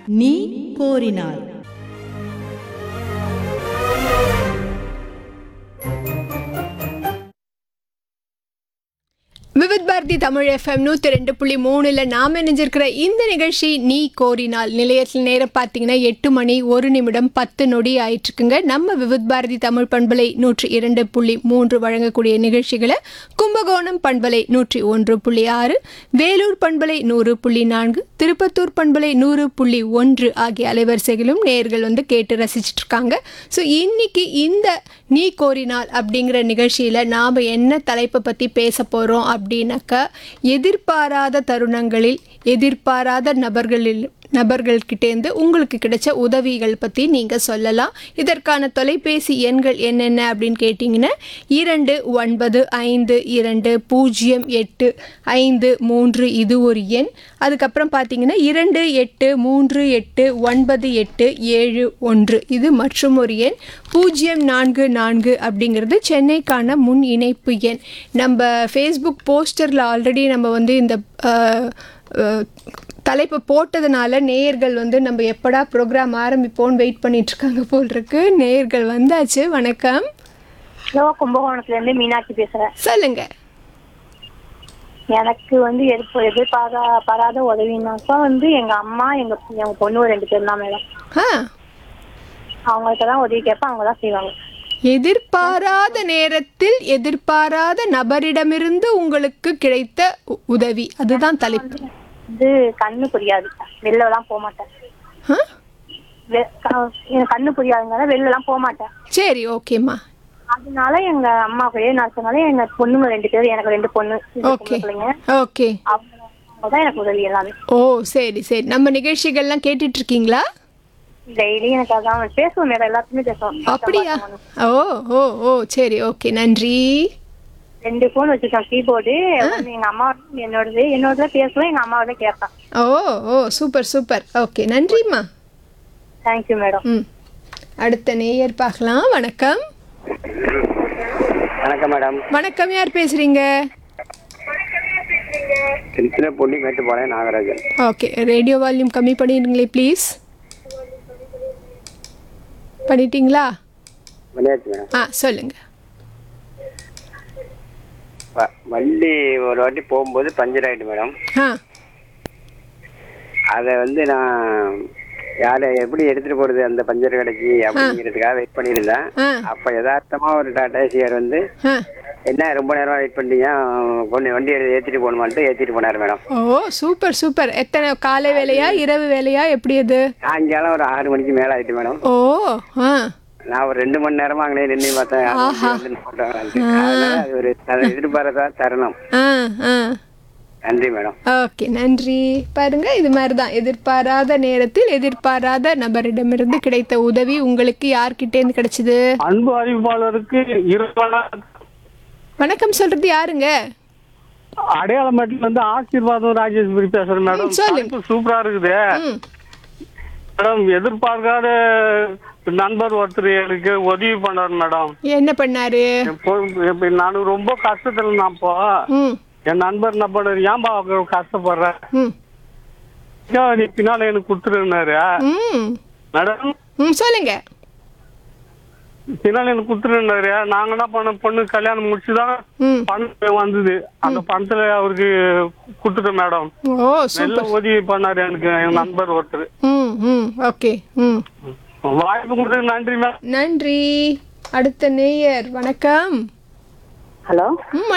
நீ கோரினாய் விவித் பாரதி தமிழ் எஃப்எம் நூற்றி ரெண்டு புள்ளி மூணில் நாம் இணைஞ்சிருக்கிற இந்த நிகழ்ச்சி நீ கோரினால் நிலையத்தில் நேரம் பார்த்தீங்கன்னா எட்டு மணி ஒரு நிமிடம் பத்து நொடி ஆயிட்டுருக்குங்க நம்ம விவித் பாரதி தமிழ் பண்பலை நூற்றி இரண்டு புள்ளி மூன்று வழங்கக்கூடிய நிகழ்ச்சிகளை கும்பகோணம் பண்பலை நூற்றி ஒன்று புள்ளி ஆறு வேலூர் பண்பலை நூறு புள்ளி நான்கு திருப்பத்தூர் பண்பலை நூறு புள்ளி ஒன்று ஆகிய அலைவரிசைகளும் நேர்கள் வந்து கேட்டு ரசிச்சிட்டு இருக்காங்க ஸோ இன்னைக்கு இந்த நீ கோரினால் அப்படிங்கிற நிகழ்ச்சியில் நாம் என்ன தலைப்பை பற்றி பேச போகிறோம் அப்படின்னாக்கா எதிர்பாராத தருணங்களில் எதிர்பாராத நபர்களில் நபர்கள்கிட்டேருந்து உங்களுக்கு கிடைச்ச உதவிகள் பற்றி நீங்கள் சொல்லலாம் இதற்கான தொலைபேசி எண்கள் என்னென்ன அப்படின்னு கேட்டிங்கன்னா இரண்டு ஒன்பது ஐந்து இரண்டு பூஜ்ஜியம் எட்டு ஐந்து மூன்று இது ஒரு எண் அதுக்கப்புறம் பார்த்தீங்கன்னா இரண்டு எட்டு மூன்று எட்டு ஒன்பது எட்டு ஏழு ஒன்று இது மற்றும் ஒரு எண் பூஜ்ஜியம் நான்கு நான்கு அப்படிங்கிறது சென்னைக்கான முன் இணைப்பு எண் நம்ம ஃபேஸ்புக் போஸ்டரில் ஆல்ரெடி நம்ம வந்து இந்த அஹ், அஹ், தலைப்பு போட்டதுனால நேயர்கள் வந்து நம்ம எப்படா ப்ரோக்ராம் ஆரம்பிப்போம்னு வெயிட் பண்ணிட்டு இருக்காங்க போல் இருக்கு நேயர்கள் வந்தாச்சு வணக்கம் ஹலோ கும்பகோணத்துல இருந்து மீனாட்சி பேசுறேன் சொல்லுங்க எனக்கு வந்து எதிர்ப்பு எதிர்பாரா பராத உதவினாக்கா வந்து எங்க அம்மா எங்க எங்க பொண்ணு ஒரு ரெண்டு பேர் தான் மேடம் ஆ அவங்கள்ட்ட தான் உதவி கேட்பேன் அவங்க தான் செய்வாங்க எதிர்பாராத நேரத்தில் எதிர்பாராத நபரிடமிருந்து உங்களுக்கு கிடைத்த உ- உதவி அதுதான் தலைப்பு வந்து கண்ணு புரியாது வெளில எல்லாம் போக மாட்டேன் ஆ? வெ- க- எனக்கு கண்ணு புரியாதுனால வெளில எல்லாம் போக மாட்டேன் சரி ஓகேம்மா அதனால எங்க அம்மா ஒரே நடத்தினால எங்க பொண்ணுங்க ரெண்டு பேர் எனக்கு ரெண்டு பொண்ணு ரெண்டு ஓகே பொம்பளை பிள்ளைங்க ஓகே அவங்க அவங்க தான் எனக்கு உதவி எல்லாமே ஓ சரி சரி நம்ம நிகழ்ச்சிகள்லாம் கேட்டுட்டு இருக்கீங்களா டெய்லி எனக்கு அதான் பேசுவோம் மேடம் எல்லாத்துக்குமே பேசுவோம் அப்படியா ஓ ஓ ஓ சரி ஓகே நன்றி ரெண்டு போன் வச்சிருக்கேன் கீபோர்டு ஒண்ணு எங்க அம்மா என்னோடது என்னோட பேசுவேன் எங்க அம்மாவோட கேட்பேன் ஓ ஓ சூப்பர் சூப்பர் ஓகே நன்றிம்மா தேங்க்யூ மேடம் ம் அடுத்த நேயர் பார்க்கலாம் வணக்கம் வணக்கம் மேடம் வணக்கம் யார் பேசுறீங்க சின்ன பொண்ணி மேட்டு போனேன் நாகராஜன் ஓகே ரேடியோ வால்யூம் கம்மி பண்ணிடுங்களே ப்ளீஸ் பண்ணிட்டீங்களா பண்ணியாச்சு மேடம் ஆ சொல்லுங்க வ- வண்டி ஒரு வாட்டி போகும்போது பஞ்சர் ஆயிட்டு மேடம் ஆ அதை வந்து நான் யாரை எப்படி எடுத்துட்டு போறது அந்த பஞ்சர் கடைக்கு அப்படிங்கிறதுக்காக வெயிட் பண்ணியிருந்தேன் ஆ அப்ப யதார்த்தமா ஒரு டாடா ஏசியார் வந்து ஆ என்ன ரொம்ப நேரம் வெயிட் பண்ணிட்டீங்க பொண்ணு வண்டி ஏத்திட்டு போகணுமான்ட்டு ஏத்திட்டு போனாரு மேடம் ஓ சூப்பர் சூப்பர் எத்தனை காலை வேலையா இரவு வேலையா எப்படி அது சாயங்காலம் ஒரு ஆறு மணிக்கு மேல ஆயிட்டு மேடம் ஓ ஆ நான் ஒரு ரெண்டு மணி நேரமா அங்கே நின்று பார்த்தேன் யாரும் ஆஹா. வந்து photo வரான்ட்டு. அதனால அது ஒரு அதை எதிர்பாராத தருணம் ஆ ஆ நன்றி மேடம் ஓகே நன்றி பாருங்க இது மாதிரி தான் எதிர்பாராத நேரத்தில் எதிர்பாராத நபரிடமிருந்து கிடைத்த உதவி உங்களுக்கு யார்கிட்டேருந்து கிடைச்சது அன்பு அறிவிப்பாளருக்கு இருபது வணக்கம் சொல்றது யாருங்க அடையாளமேட்டில இருந்து ஆசீர்வாதம் ராஜேஸ்வரி பேசுறேன் மேடம் ம், சொல்லுங்க. தலைப்பு சூப்பரா இருக்குது ம் மேடம் எதிர்பார்க்காத நண்பர் ஒருத்தர் எனக்கு உதவி பண்ணார் மேடம் என்ன பண்ணாரு இப்போ இப்ப நான் ரொம்ப கஷ்டத்துல நான் இப்போ ம் என் நண்பர் என்ன பண்ணாரு ஏன்பா அவ்வளவு கஷ்டப்படுற ம் ஏன் நீ பின்னால எனக்கு கொடுத்துருந்தாரு ம் மேடம் ம் சொல்லுங்க பின்னால எனக்கு கொடுத்துருந்தாரு நாங்க என்ன பண்ண பொண்ணு கல்யாணம் முடிச்சுதான் ம் பணம் வந்தது அந்த பணத்துல அவருக்கு கொடுத்துட்டேன் மேடம் ஓ நல்ல சூப்பர் உதவி பண்ணாரு எனக்கு என் நண்பர் ஒருத்தர் ம் ம் ஓகே ம் வாய்ப்பு கொடுத்ததுக்கு நன்றி மேம் நன்றி அடுத்த நேயர் வணக்கம் ஹலோ ம்